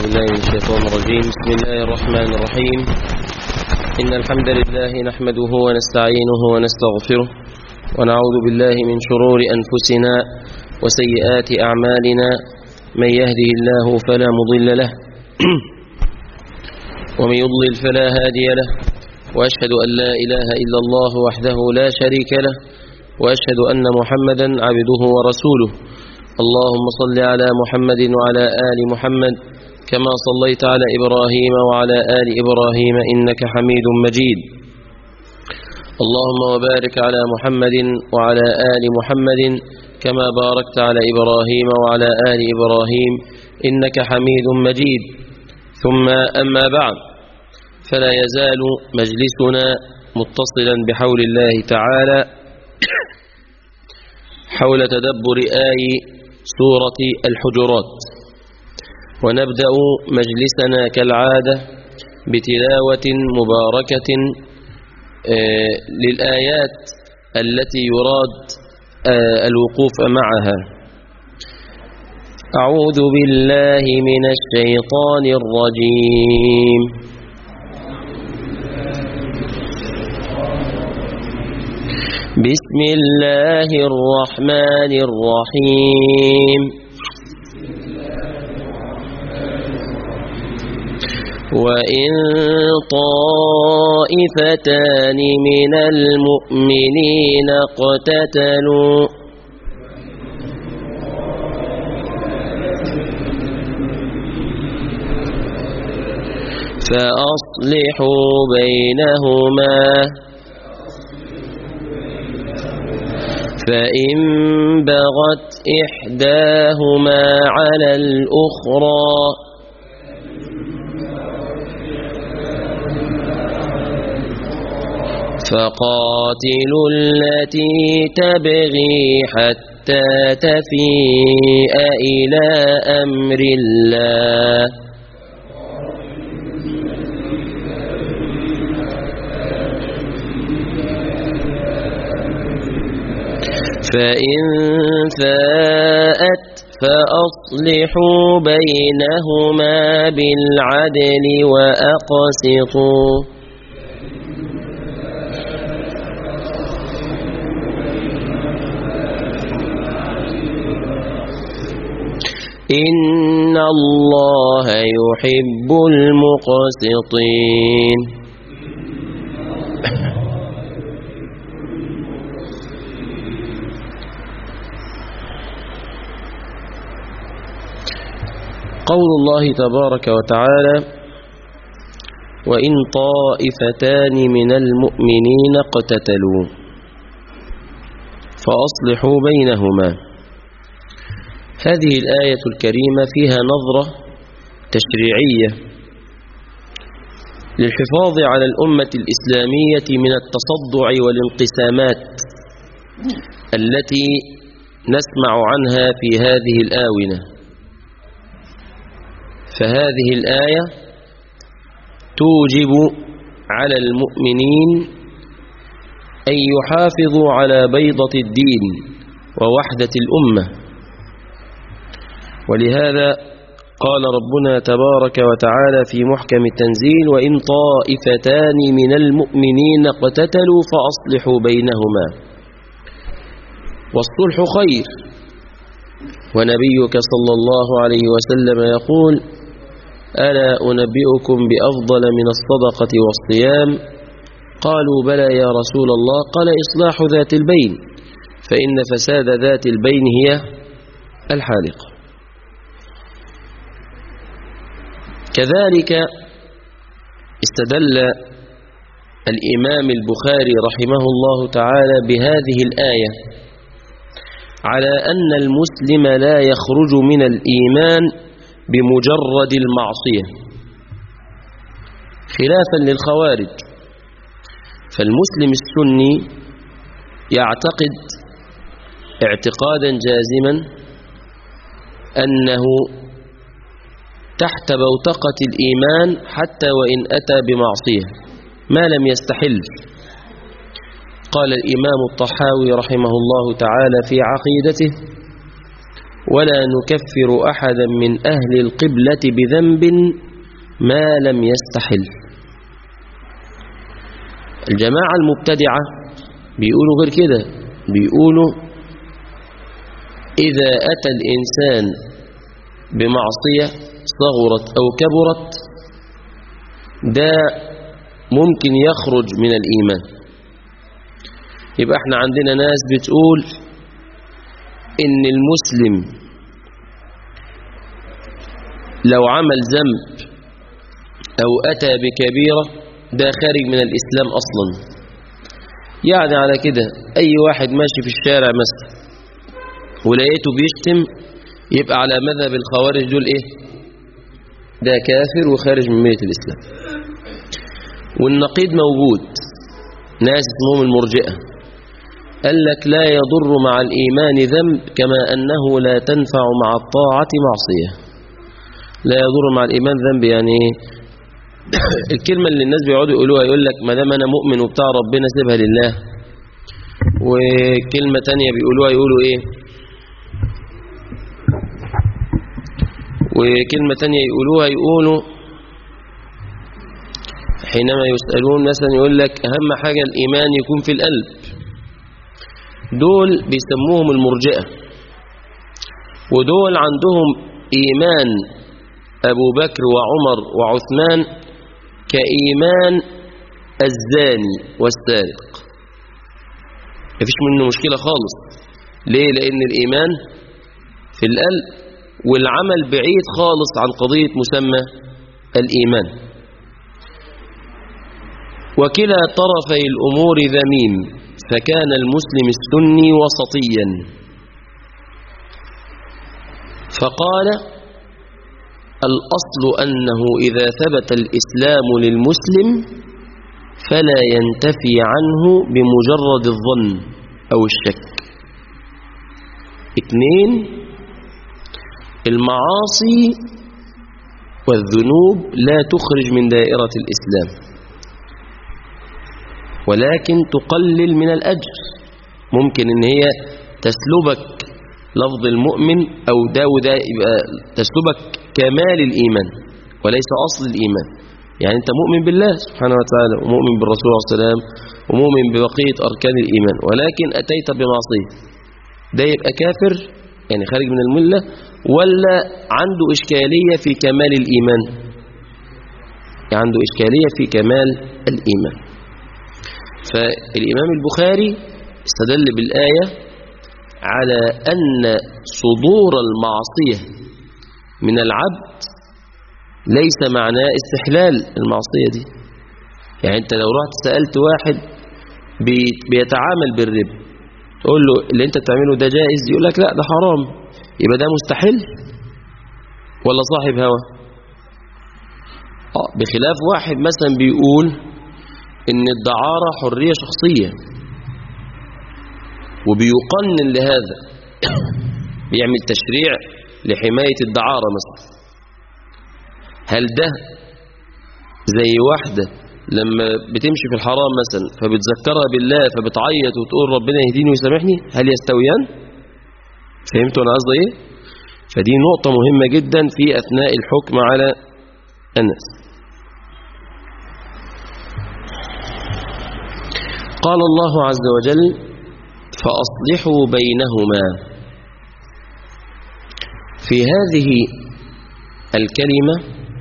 بالله من الشيطان الرجيم بسم الله الرحمن الرحيم إن الحمد لله نحمده ونستعينه ونستغفره ونعوذ بالله من شرور أنفسنا وسيئات أعمالنا من يهده الله فلا مضل له ومن يضلل فلا هادي له وأشهد أن لا إله إلا الله وحده لا شريك له وأشهد أن محمدا عبده ورسوله اللهم صل على محمد وعلى آل محمد كما صليت على إبراهيم وعلى آل إبراهيم إنك حميد مجيد اللهم وبارك على محمد وعلى آل محمد كما باركت على إبراهيم وعلى آل إبراهيم إنك حميد مجيد ثم أما بعد فلا يزال مجلسنا متصلا بحول الله تعالى حول تدبر آي سورة الحجرات ونبدأ مجلسنا كالعادة بتلاوة مباركة للآيات التي يراد الوقوف معها أعوذ بالله من الشيطان الرجيم بسم الله الرحمن الرحيم وإن طائفتان من المؤمنين اقتتلوا فأصلحوا بينهما فإن بغت إحداهما على الأخرى فقاتلوا التي تبغي حتى تفيء إلى أمر الله فإن فاءت فأصلحوا بينهما بالعدل وأقسطوا إن الله يحب المقسطين قول الله تبارك وتعالى وإن طائفتان من المؤمنين اقتتلوا فأصلحوا بينهما هذه الآية الكريمة فيها نظرة تشريعية للحفاظ على الأمة الإسلامية من التصدع والانقسامات التي نسمع عنها في هذه الآونة فهذه الآية توجب على المؤمنين أن يحافظوا على بيضة الدين ووحدة الأمة ولهذا قال ربنا تبارك وتعالى في محكم التنزيل وإن طائفتان من المؤمنين اقتتلوا فأصلحوا بينهما والصلح خير ونبيك صلى الله عليه وسلم يقول ألا أنبئكم بأفضل من الصدقة والصيام قالوا بلى يا رسول الله قال إصلاح ذات البين فإن فساد ذات البين هي الحالقة كذلك استدل الإمام البخاري رحمه الله تعالى بهذه الآية على أن المسلم لا يخرج من الإيمان بمجرد المعصية خلافا للخوارج فالمسلم السني يعتقد اعتقادا جازما أنه تحت بوتقة الإيمان حتى وإن أتى بمعصية ما لم يستحل قال الإمام الطحاوي رحمه الله تعالى في عقيدته ولا نكفر أحدا من أهل القبلة بذنب ما لم يستحل الجماعة المبتدعة بيقولوا غير كده بيقولوا إذا أتى الإنسان بمعصية صغرت أو كبرت ده ممكن يخرج من الإيمان يبقى احنا عندنا ناس بتقول إن المسلم لو عمل ذنب أو أتى بكبيرة ده خارج من الإسلام أصلا يعني على كده أي واحد ماشي في الشارع مثلا ولقيته بيشتم يبقى على مذهب الخوارج دول إيه ده كافر وخارج من ملة الإسلام والنقيض موجود ناس اسمهم المرجئة قال لك لا يضر مع الإيمان ذنب كما أنه لا تنفع مع الطاعة معصية لا يضر مع الإيمان ذنب يعني الكلمة اللي الناس بيقعدوا يقولوها يقول لك ما دام أنا مؤمن وبتاع ربنا سيبها لله وكلمة تانية بيقولوها يقولوا إيه وكلمة تانية يقولوها يقولوا حينما يسألون مثلا يقول لك أهم حاجة الإيمان يكون في القلب دول بيسموهم المرجئة ودول عندهم إيمان أبو بكر وعمر وعثمان كإيمان الزاني والسارق مفيش منه مشكلة خالص ليه لأن الإيمان في القلب والعمل بعيد خالص عن قضية مسمى الإيمان وكلا طرفي الأمور ذميم فكان المسلم السني وسطيا فقال الأصل أنه إذا ثبت الإسلام للمسلم فلا ينتفي عنه بمجرد الظن أو الشك اثنين المعاصي والذنوب لا تخرج من دائرة الإسلام ولكن تقلل من الأجر ممكن ان هي تسلبك لفظ المؤمن أو ده وده يبقى تسلبك كمال الإيمان وليس أصل الإيمان يعني أنت مؤمن بالله سبحانه وتعالى ومؤمن بالرسول صلى الله عليه وسلم ومؤمن ببقية أركان الإيمان ولكن أتيت بمعصية ده يبقى كافر يعني خارج من الملة ولا عنده إشكالية في كمال الإيمان عنده إشكالية في كمال الإيمان فالإمام البخاري استدل بالآية على أن صدور المعصية من العبد ليس معناه استحلال المعصية دي يعني أنت لو رحت سألت واحد بيتعامل بالربا تقول له اللي أنت بتعمله ده جائز يقول لك لا ده حرام يبقى ده مستحيل ولا صاحب هوى آه بخلاف واحد مثلا بيقول ان الدعارة حرية شخصية وبيقنن لهذا بيعمل تشريع لحماية الدعارة مثلا هل ده زي واحدة لما بتمشي في الحرام مثلا فبتذكرها بالله فبتعيط وتقول ربنا يهديني ويسامحني هل يستويان فهمتوا انا قصدي ايه فدي نقطة مهمة جدا في أثناء الحكم على الناس قال الله عز وجل فأصلحوا بينهما في هذه الكلمة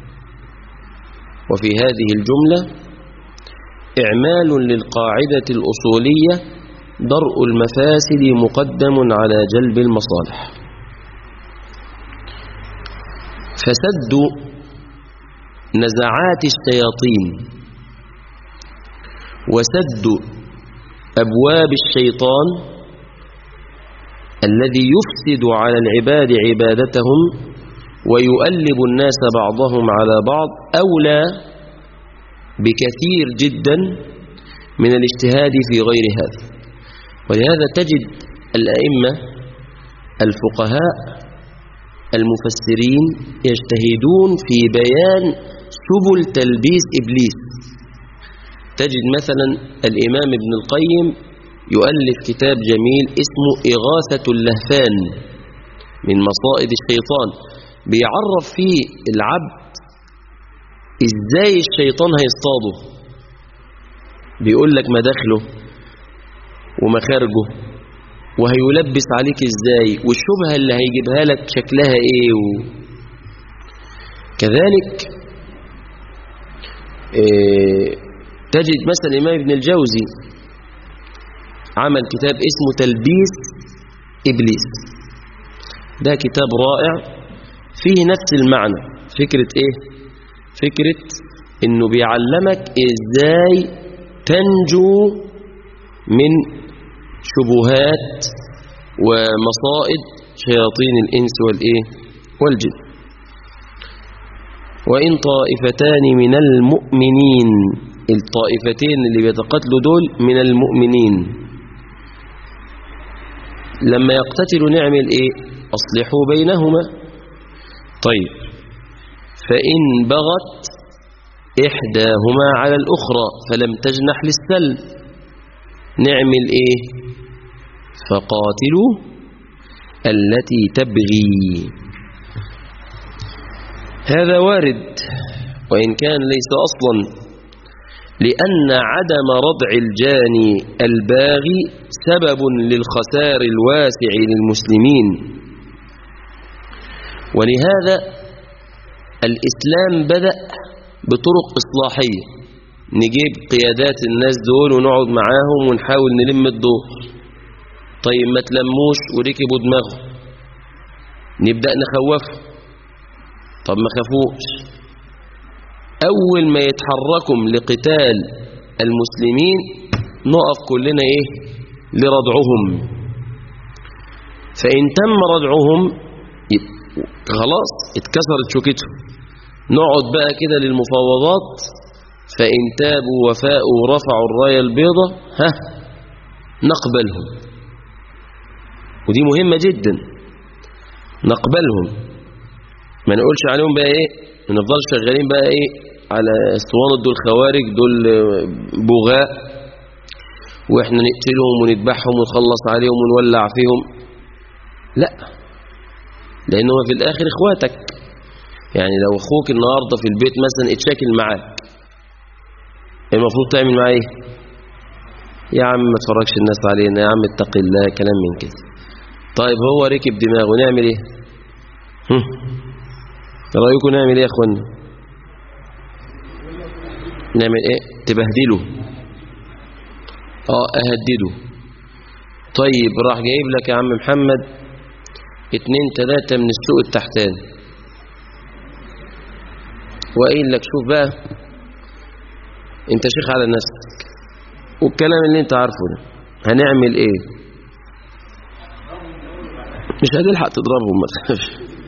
وفي هذه الجملة إعمال للقاعدة الأصولية درء المفاسد مقدم على جلب المصالح فسد نزعات الشياطين وسد أبواب الشيطان الذي يفسد على العباد عبادتهم ويؤلب الناس بعضهم على بعض أولى بكثير جدا من الاجتهاد في غير هذا ولهذا تجد الأئمة الفقهاء المفسرين يجتهدون في بيان سبل تلبيس إبليس تجد مثلا الإمام ابن القيم يؤلف كتاب جميل اسمه إغاثة اللهفان من مصائد الشيطان بيعرف فيه العبد ازاي الشيطان هيصطاده بيقول لك مداخله ومخارجه وهيلبس عليك ازاي والشبهة اللي هيجيبها لك شكلها ايه و... كذلك إيه تجد مثلا الإمام ابن الجوزي عمل كتاب اسمه تلبيس إبليس ده كتاب رائع فيه نفس المعنى فكرة ايه فكرة انه بيعلمك ازاي تنجو من شبهات ومصائد شياطين الإنس والإيه والجن وإن طائفتان من المؤمنين الطائفتين اللي بيتقاتلوا دول من المؤمنين لما يقتتلوا نعمل إيه أصلحوا بينهما طيب فإن بغت إحداهما على الأخرى فلم تجنح للسلم نعمل إيه فقاتلوا التي تبغي هذا وارد وإن كان ليس أصلا لأن عدم ردع الجاني الباغي سبب للخسار الواسع للمسلمين ولهذا الإسلام بدأ بطرق إصلاحية نجيب قيادات الناس دول ونقعد معاهم ونحاول نلم الدور طيب ما تلموش وركبوا دماغهم نبدأ نخوفهم طب ما خافوش أول ما يتحركم لقتال المسلمين نقف كلنا إيه لردعهم فإن تم ردعهم خلاص اتكسرت شوكتهم نقعد بقى كده للمفاوضات فإن تابوا وفاءوا ورفعوا الراية البيضة ها نقبلهم ودي مهمة جدا نقبلهم ما نقولش عليهم بقى ايه ما نفضلش شغالين بقى ايه على اسطوانة دول خوارج دول بغاء واحنا نقتلهم ونذبحهم ونخلص عليهم ونولع فيهم لا لانه في الاخر اخواتك يعني لو اخوك النهاردة في البيت مثلا اتشاكل معاك المفروض تعمل معاه ايه يا عم ما تفرجش الناس علينا يا عم اتق الله كلام من كده طيب هو ركب دماغه نعمل ايه هم. رايكم نعمل ايه يا اخوانا نعمل ايه تبهدله اه اهدده طيب راح جايب لك يا عم محمد اتنين تلاتة من السوق التحتاني وقايل لك شوف بقى انت شيخ على نفسك والكلام اللي انت عارفه ده هنعمل ايه مش هتلحق تضربهم ما تخافش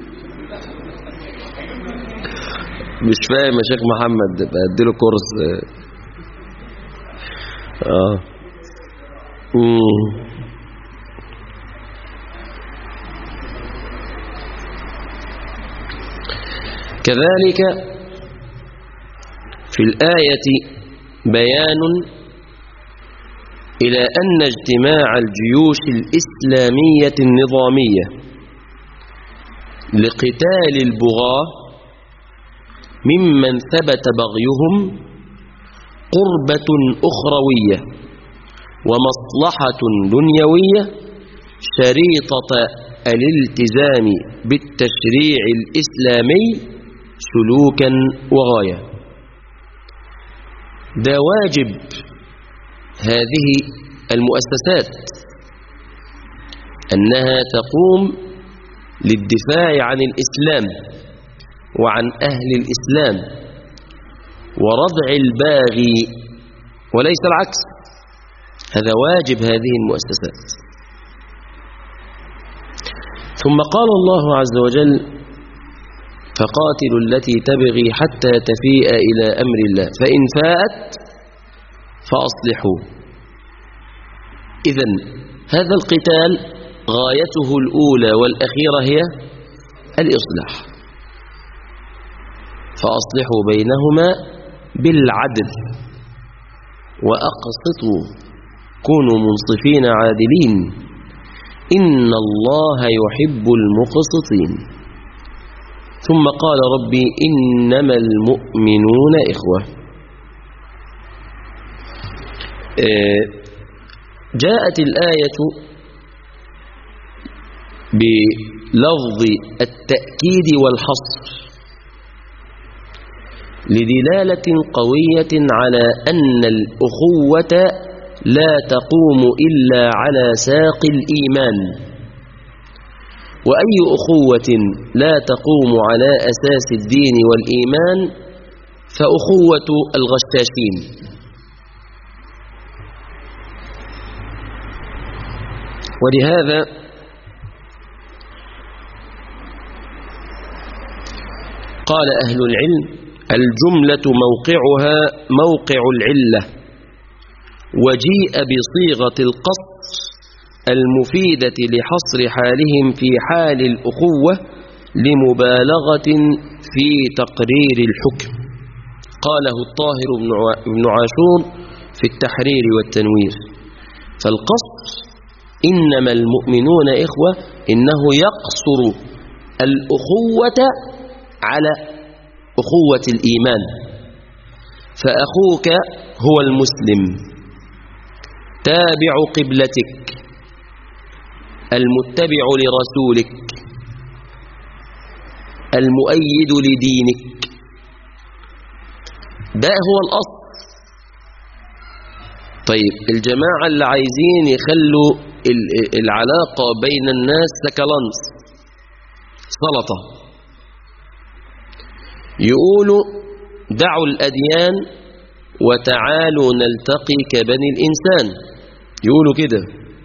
مش فاهم يا شيخ محمد بديله كورس اه مم. كذلك في الآية بيان إلى أن اجتماع الجيوش الإسلامية النظامية لقتال البغاة ممن ثبت بغيهم قربة أخروية ومصلحة دنيوية شريطة الالتزام بالتشريع الإسلامي سلوكا وغاية ده واجب هذه المؤسسات أنها تقوم للدفاع عن الإسلام وعن أهل الإسلام ورضع الباغي وليس العكس هذا واجب هذه المؤسسات ثم قال الله عز وجل فقاتلوا التي تبغي حتى تفيء إلى أمر الله فإن فاءت فأصلحوا إذن هذا القتال غايته الأولى والأخيرة هي الإصلاح فأصلحوا بينهما بالعدل وأقسطوا كونوا منصفين عادلين إن الله يحب المقسطين ثم قال ربي إنما المؤمنون إخوة جاءت الآية بلفظ التأكيد والحصر لدلالة قوية على أن الأخوة لا تقوم إلا على ساق الإيمان وأي أخوة لا تقوم على أساس الدين والإيمان فأخوة الغشاشين ولهذا قال أهل العلم الجملة موقعها موقع العلة وجيء بصيغة القصر المفيدة لحصر حالهم في حال الأخوة لمبالغة في تقرير الحكم قاله الطاهر بن عاشور في التحرير والتنوير فالقصر إنما المؤمنون إخوة إنه يقصر الأخوة على أخوة الإيمان فأخوك هو المسلم تابع قبلتك المتبع لرسولك المؤيد لدينك ده هو الأصل طيب الجماعة اللي عايزين يخلوا العلاقة بين الناس سكالانس سلطة يقولوا دعوا الأديان وتعالوا نلتقي كبني الإنسان يقولوا كده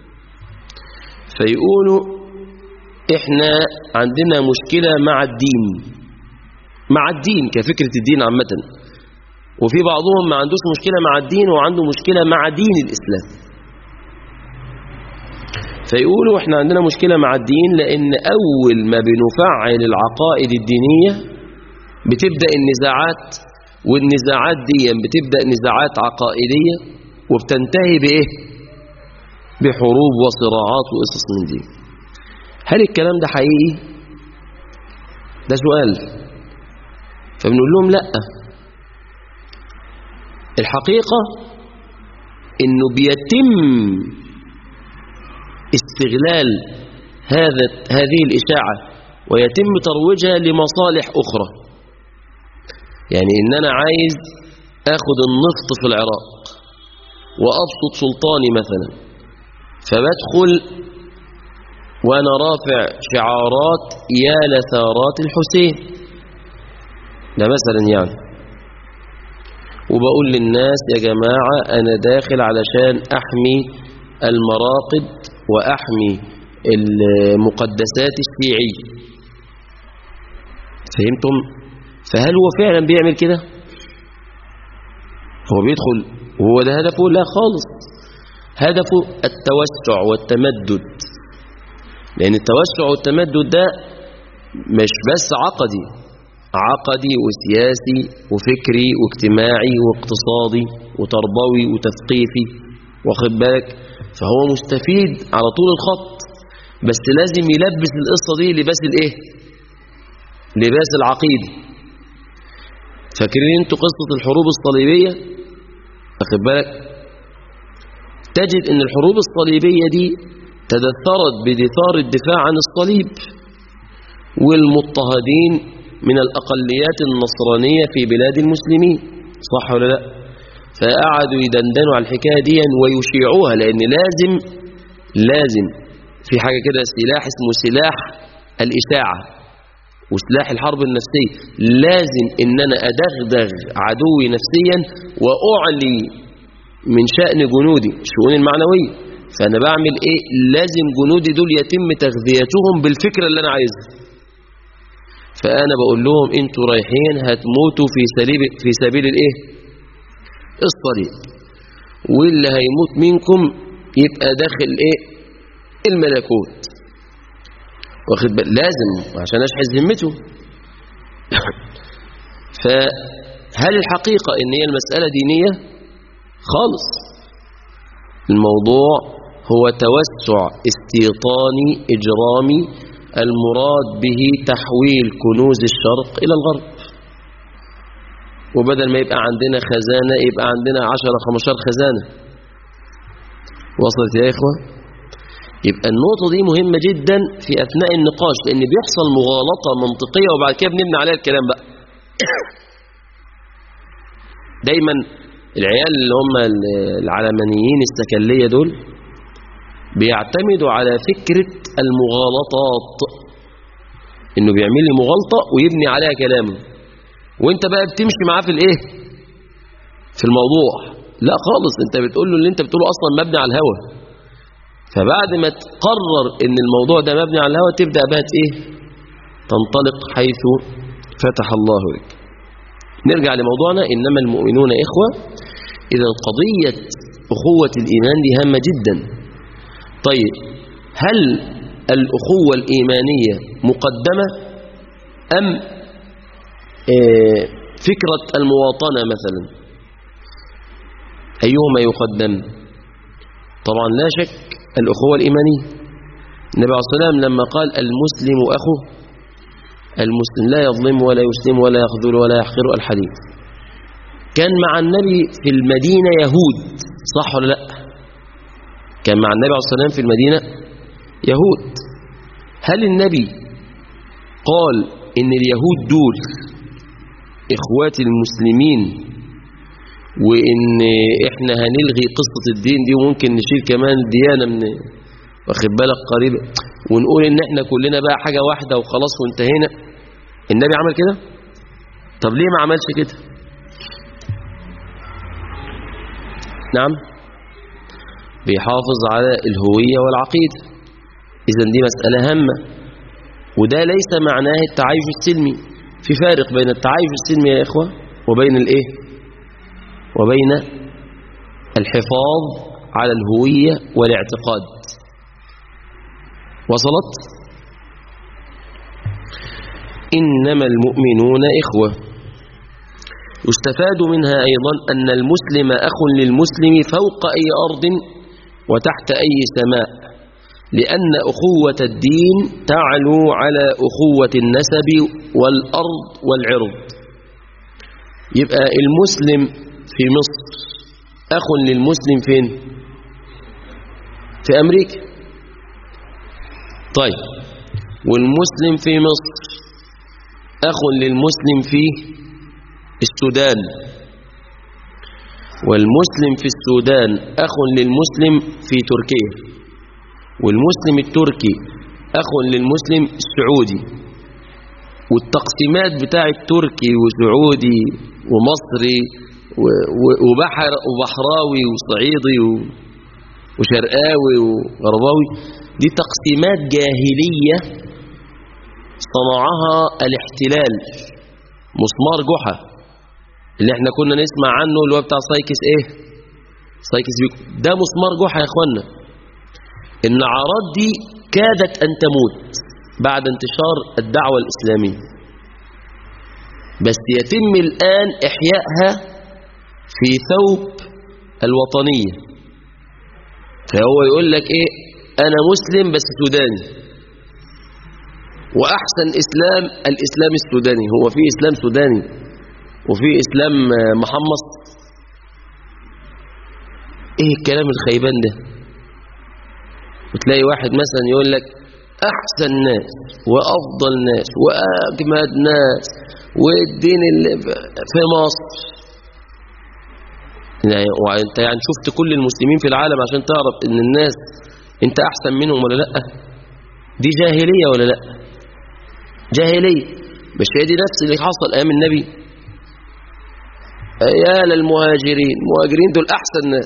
فيقولوا إحنا عندنا مشكلة مع الدين مع الدين كفكرة الدين عامة وفي بعضهم ما عندوش مشكلة مع الدين وعنده مشكلة مع دين الإسلام فيقولوا احنا عندنا مشكلة مع الدين لأن أول ما بنفعل العقائد الدينية بتبدأ النزاعات والنزاعات دي بتبدأ نزاعات عقائدية وبتنتهي بإيه بحروب وصراعات وقصص من دي هل الكلام ده حقيقي ده سؤال فبنقول لهم لا الحقيقة انه بيتم استغلال هذا هذه الإشاعة ويتم ترويجها لمصالح أخرى يعني إن أنا عايز أخذ النفط في العراق وأبسط سلطاني مثلا فبدخل وأنا رافع شعارات يا لثارات الحسين ده مثلا يعني وبقول للناس يا جماعة أنا داخل علشان أحمي المراقد وأحمي المقدسات الشيعية فهمتم فهل هو فعلا بيعمل كده هو بيدخل وهو ده هدفه لا خالص هدفه التوسع والتمدد لأن التوسع والتمدد ده مش بس عقدي عقدي وسياسي وفكري واجتماعي واقتصادي وتربوي وتثقيفي واخد بالك فهو مستفيد على طول الخط بس لازم يلبس القصة دي لباس الايه لباس العقيدة فاكرين انتوا قصة الحروب الصليبية اخد بالك تجد ان الحروب الصليبية دي تدثرت بدثار الدفاع عن الصليب والمضطهدين من الأقليات النصرانية في بلاد المسلمين صح ولا لا فقعدوا يدندنوا على الحكاية دي ويشيعوها لأن لازم لازم في حاجة كده سلاح اسمه سلاح الإشاعة وسلاح الحرب النفسية لازم ان انا ادغدغ عدوي نفسيا واعلي من شأن جنودي الشؤون المعنوية فانا بعمل ايه لازم جنودي دول يتم تغذيتهم بالفكرة اللي انا عايزها فانا بقول لهم انتوا رايحين هتموتوا في سبيل في سبيل الايه الصليب واللي هيموت منكم يبقى داخل ايه الملكوت واخد بال لازم عشان اشحذ ذمته فهل الحقيقة ان هي المسألة دينية خالص الموضوع هو توسع استيطاني إجرامي المراد به تحويل كنوز الشرق إلى الغرب وبدل ما يبقى عندنا خزانة يبقى عندنا 10 15 خزانة وصلت يا إخوة يبقى النقطة دي مهمة جدا في أثناء النقاش لأن بيحصل مغالطة منطقية وبعد كده بنبني عليها الكلام بقى دايما العيال اللي هم العلمانيين السكلية دول بيعتمدوا على فكرة المغالطات انه بيعمل لي مغالطة ويبني عليها كلامه وانت بقى بتمشي معاه في الايه في الموضوع لا خالص انت بتقول له اللي انت بتقوله اصلا مبني على الهوى فبعد ما تقرر ان الموضوع ده مبني على الهوى تبدأ بقى ايه تنطلق حيث فتح الله لك نرجع لموضوعنا إنما المؤمنون إخوة إذا قضية أخوة الإيمان دي هامة جدا طيب هل الأخوة الإيمانية مقدمة أم فكرة المواطنة مثلا أيهما يقدم طبعا لا شك الأخوة الإيمانية النبي عليه الصلاة والسلام لما قال المسلم أخو المسلم لا يظلم ولا يسلم ولا يخذل ولا يحقر الحديث كان مع النبي في المدينة يهود صح ولا لا كان مع النبي عليه الصلاة والسلام في المدينة يهود هل النبي قال إن اليهود دول إخوات المسلمين وإن إحنا هنلغي قصة الدين دي وممكن نشيل كمان ديانة من واخد بالك قريبة ونقول إن إحنا كلنا بقى حاجة واحدة وخلاص وانتهينا النبي عمل كده طب ليه ما عملش كده نعم بيحافظ على الهوية والعقيدة إذا دي مسألة هامة وده ليس معناه التعايش السلمي في فارق بين التعايش السلمي يا إخوة وبين الإيه وبين الحفاظ على الهوية والاعتقاد وصلت إنما المؤمنون إخوة يستفاد منها أيضا أن المسلم أخ للمسلم فوق أي أرض وتحت أي سماء لأن أخوة الدين تعلو على أخوة النسب والأرض والعرض يبقى المسلم في مصر أخ للمسلم فين في أمريكا طيب والمسلم في مصر أخ للمسلم في السودان والمسلم في السودان أخ للمسلم في تركيا والمسلم التركي أخ للمسلم السعودي والتقسيمات بتاع التركي وسعودي ومصري وبحر وبحراوي وصعيدي وشرقاوي وغرباوي دي تقسيمات جاهلية صنعها الاحتلال مسمار جحا اللي احنا كنا نسمع عنه اللي هو بتاع سايكس ايه سايكس بيكو ده مسمار جحا يا اخوانا النعرات دي كادت ان تموت بعد انتشار الدعوة الاسلامية بس يتم الان احيائها في ثوب الوطنية فهو يقول لك ايه انا مسلم بس سوداني واحسن اسلام الاسلام السوداني هو في اسلام سوداني وفي اسلام محمص ايه الكلام الخيبان ده وتلاقي واحد مثلا يقول لك احسن ناس وافضل ناس واجمد ناس والدين اللي في مصر يعني وانت يعني شفت كل المسلمين في العالم عشان تعرف ان الناس انت احسن منهم ولا لا دي جاهلية ولا لا جاهلية مش هي دي نفس اللي حصل ايام النبي يا للمهاجرين المهاجرين دول احسن ناس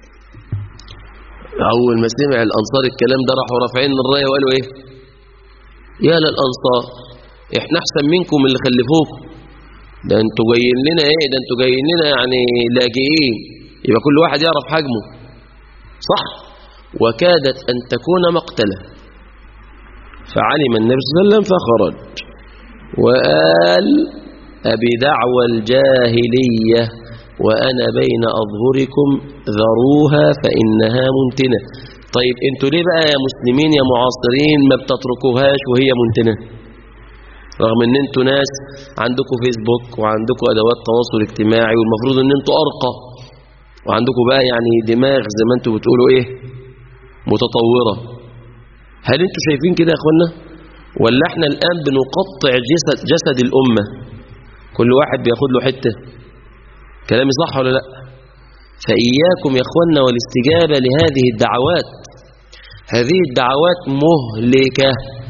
اول ما سمع الانصار الكلام ده راحوا رافعين الرايه وقالوا ايه يا للانصار احنا احسن منكم اللي خلفوكم ده انتوا جايين لنا ايه ده انتوا جايين لنا يعني لاجئين يبقى كل واحد يعرف حجمه صح وكادت ان تكون مقتله فعلم النبي صلى الله عليه وسلم فخرج وقال أبدعوى الجاهلية وأنا بين أظهركم ذروها فإنها منتنة طيب انتوا ليه بقى يا مسلمين يا معاصرين ما بتتركوهاش وهي منتنه رغم ان انتوا ناس عندكم فيسبوك وعندكم ادوات تواصل اجتماعي والمفروض ان انتوا ارقى وعندكم بقى يعني دماغ زي ما انتوا بتقولوا ايه متطورة هل انتوا شايفين كده يا اخوانا ولا احنا الان بنقطع جسد, جسد الامة كل واحد بياخد له حتة كلامي صح ولا لا فإياكم يا اخوانا والاستجابة لهذه الدعوات هذه الدعوات مهلكة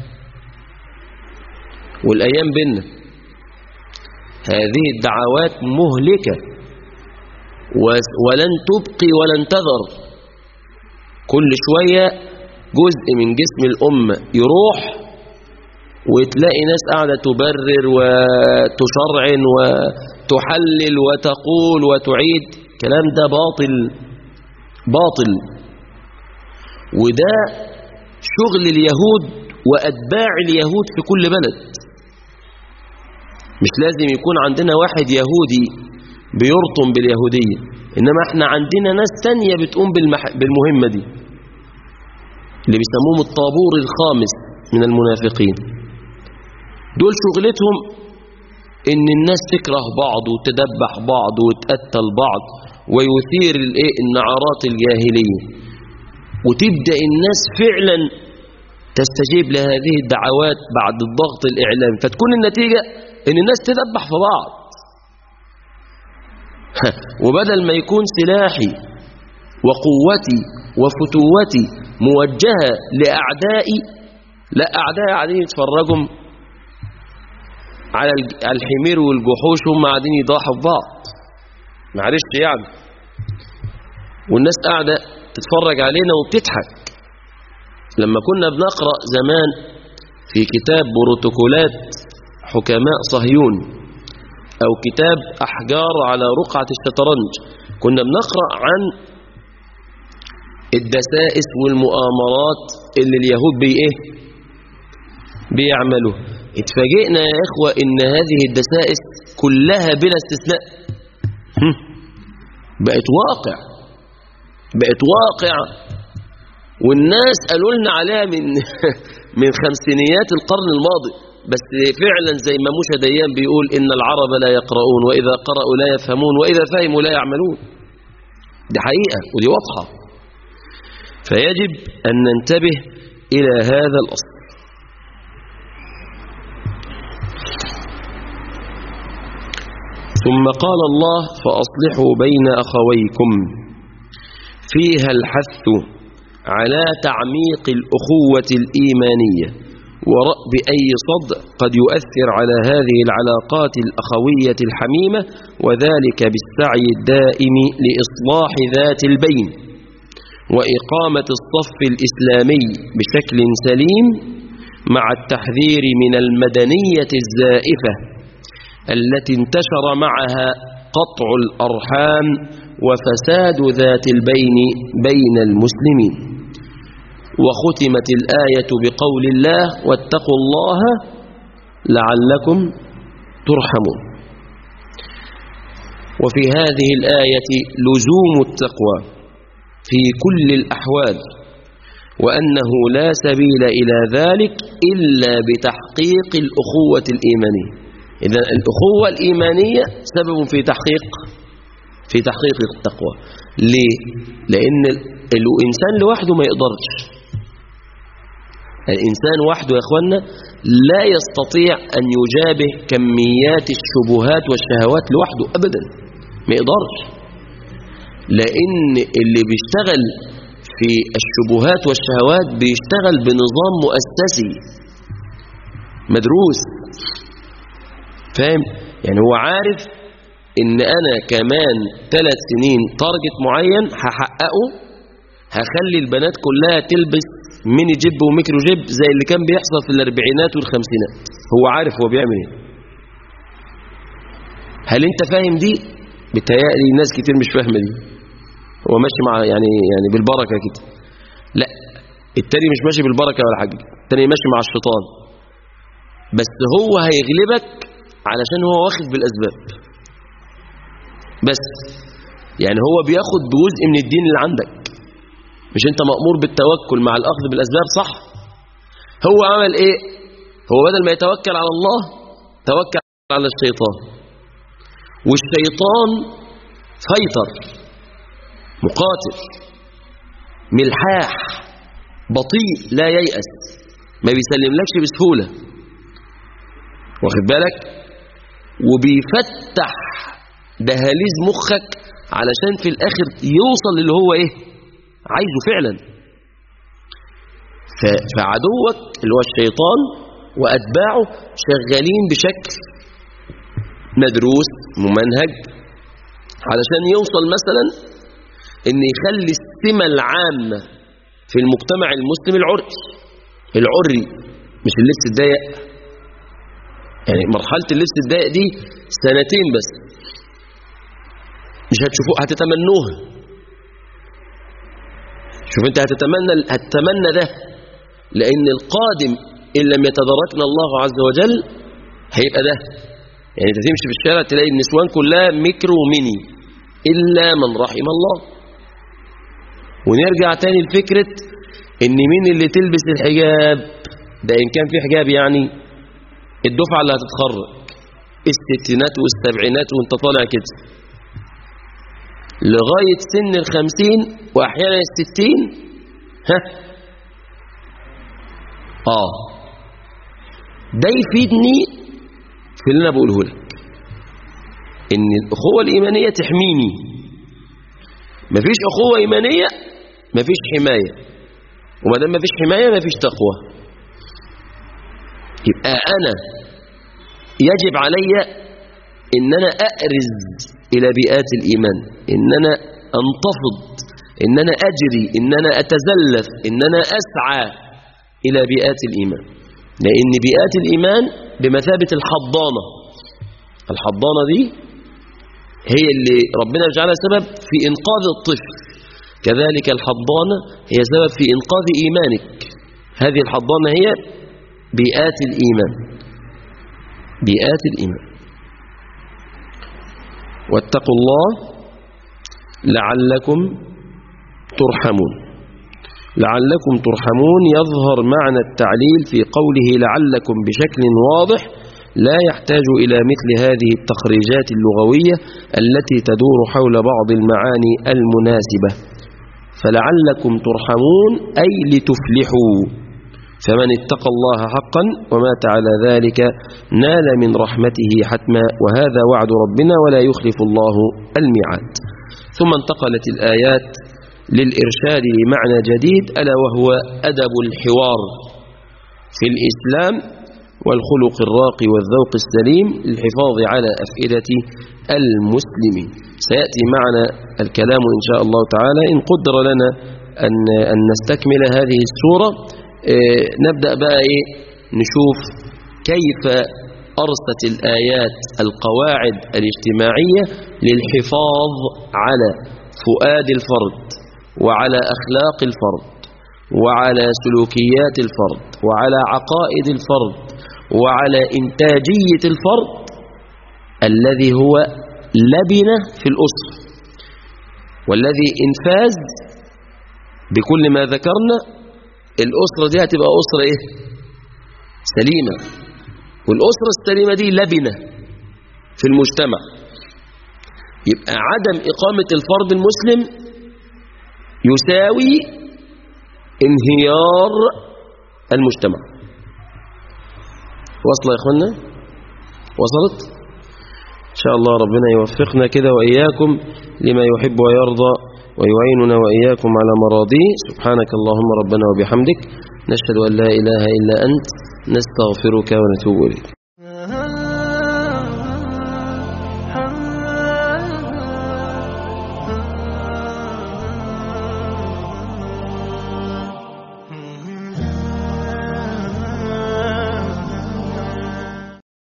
والأيام بينا هذه الدعوات مهلكة ولن تبقي ولن تذر كل شوية جزء من جسم الأمة يروح وتلاقي ناس قاعدة تبرر وتشرعن وتحلل وتقول وتعيد كلام ده باطل باطل وده شغل اليهود وأتباع اليهود في كل بلد مش لازم يكون عندنا واحد يهودي بيرطم باليهودية إنما احنا عندنا ناس تانية بتقوم بالمح... بالمهمة دي اللي بيسموهم الطابور الخامس من المنافقين دول شغلتهم ان الناس تكره بعض وتدبح بعض وتقتل بعض ويثير الايه النعرات الجاهلية وتبدأ الناس فعلا تستجيب لهذه الدعوات بعد الضغط الإعلامي فتكون النتيجة ان الناس تدبح في بعض وبدل ما يكون سلاحي وقوتي وفتوتي موجهة لأعدائي لا أعدائي قاعدين يتفرجوا على الحمير والجحوش هم قاعدين يضاحوا في بعض معلش يعني والناس قاعدة تتفرج علينا وبتضحك لما كنا بنقرأ زمان في كتاب بروتوكولات حكماء صهيون أو كتاب أحجار على رقعة الشطرنج كنا بنقرأ عن الدسائس والمؤامرات اللي اليهود بي إيه بيعملوا اتفاجئنا يا إخوة إن هذه الدسائس كلها بلا استثناء بقت واقع بقت واقع والناس قالوا لنا عليها من من خمسينيات القرن الماضي بس فعلا زي ما موسى ديان بيقول إن العرب لا يقرؤون وإذا قرأوا لا يفهمون وإذا فهموا لا يعملون دي حقيقة ودي واضحة فيجب أن ننتبه إلى هذا الأصل ثم قال الله فأصلحوا بين أخويكم فيها الحث على تعميق الأخوة الإيمانية ورأب أي صدع قد يؤثر على هذه العلاقات الأخوية الحميمة وذلك بالسعي الدائم لإصلاح ذات البين وإقامة الصف الإسلامي بشكل سليم مع التحذير من المدنية الزائفة التي انتشر معها قطع الأرحام وفساد ذات البين بين المسلمين وختمت الآية بقول الله واتقوا الله لعلكم ترحمون وفي هذه الآية لزوم التقوى في كل الأحوال وأنه لا سبيل إلى ذلك إلا بتحقيق الأخوة الإيمانية إذا الأخوة الإيمانية سبب في تحقيق في تحقيق التقوى ليه؟ لأن الإنسان لوحده ما يقدرش الإنسان وحده يا أخوانا لا يستطيع أن يجابه كميات الشبهات والشهوات لوحده أبدا ما يقدرش لأن اللي بيشتغل في الشبهات والشهوات بيشتغل بنظام مؤسسي مدروس فاهم يعني هو عارف ان انا كمان ثلاث سنين تارجت معين هحققه هخلي البنات كلها تلبس ميني جيب وميكرو جيب زي اللي كان بيحصل في الاربعينات والخمسينات هو عارف هو بيعمل ايه هل انت فاهم دي بتهيألي ناس كتير مش فاهمه دي هو ماشي مع يعني يعني بالبركه كده لا التاني مش ماشي بالبركه ولا حاجه التاني ماشي مع الشيطان بس هو هيغلبك علشان هو واخد بالاسباب بس يعني هو بياخد بجزء من الدين اللي عندك مش انت مأمور بالتوكل مع الأخذ بالأسباب صح هو عمل ايه هو بدل ما يتوكل على الله توكل على الشيطان والشيطان فيطر مقاتل ملحاح بطيء لا ييأس ما بيسلملكش بسهولة واخد بالك وبيفتح دهاليز مخك علشان في الآخر يوصل اللي هو ايه عايزه فعلا فعدوك اللي هو الشيطان وأتباعه شغالين بشكل مدروس ممنهج علشان يوصل مثلا ان يخلي السمة العامة في المجتمع المسلم العري العري مش اللبس الضيق يعني مرحلة اللبس الضيق دي سنتين بس مش هتشوفوه هتتمنوها شوف انت هتتمنى هتتمنى ده لان القادم ان لم يتداركنا الله عز وجل هيبقى ده يعني انت تمشي في الشارع تلاقي النسوان كلها ميكرو وميني الا من رحم الله ونرجع تاني لفكرة ان مين اللي تلبس الحجاب ده ان كان في حجاب يعني الدفعة اللي هتتخرج الستينات والسبعينات وانت طالع كده لغاية سن الخمسين واحيانا الستين ها اه ده يفيدني في اللي انا بقوله لك ان الاخوة الايمانية تحميني مفيش اخوة ايمانية مفيش حماية وما دام مفيش حماية مفيش تقوى يبقى انا يجب علي ان انا اأرز الى بيئات الايمان ان انا انتفض ان انا اجري ان انا اتزلف ان انا اسعى الى بيئات الايمان لان بيئات الايمان بمثابة الحضانة الحضانة دي هي اللي ربنا جعلها سبب في انقاذ الطفل كذلك الحضانة هي سبب في انقاذ ايمانك هذه الحضانة هي بيئات الايمان بيئات الايمان واتقوا الله لعلكم ترحمون لعلكم ترحمون يظهر معنى التعليل في قوله لعلكم بشكل واضح لا يحتاج إلى مثل هذه التخريجات اللغوية التي تدور حول بعض المعاني المناسبة فلعلكم ترحمون أي لتفلحوا فمن اتقى الله حقا ومات على ذلك نال من رحمته حتما وهذا وعد ربنا ولا يخلف الله الميعاد ثم انتقلت الآيات للإرشاد لمعنى جديد ألا وهو أدب الحوار في الإسلام والخلق الراقي والذوق السليم للحفاظ على أفئدة المسلمين سيأتي معنا الكلام إن شاء الله تعالى إن قدر لنا أن, أن نستكمل هذه السورة نبدأ بقى إيه نشوف كيف أرست الآيات القواعد الاجتماعية للحفاظ على فؤاد الفرد وعلى أخلاق الفرد وعلى سلوكيات الفرد وعلى عقائد الفرد وعلى إنتاجية الفرد الذي هو لبنة في الأسرة والذي إنفاذ بكل ما ذكرنا الأسرة دي هتبقى أسرة إيه؟ سليمة والأسرة السليمة دي لبنة في المجتمع يبقى عدم إقامة الفرد المسلم يساوي انهيار المجتمع وصل يا اخوانا وصلت ان شاء الله ربنا يوفقنا كده واياكم لما يحب ويرضى ويعيننا واياكم على مراضيه سبحانك اللهم ربنا وبحمدك نشهد ان لا اله الا انت نستغفرك ونتوب اليك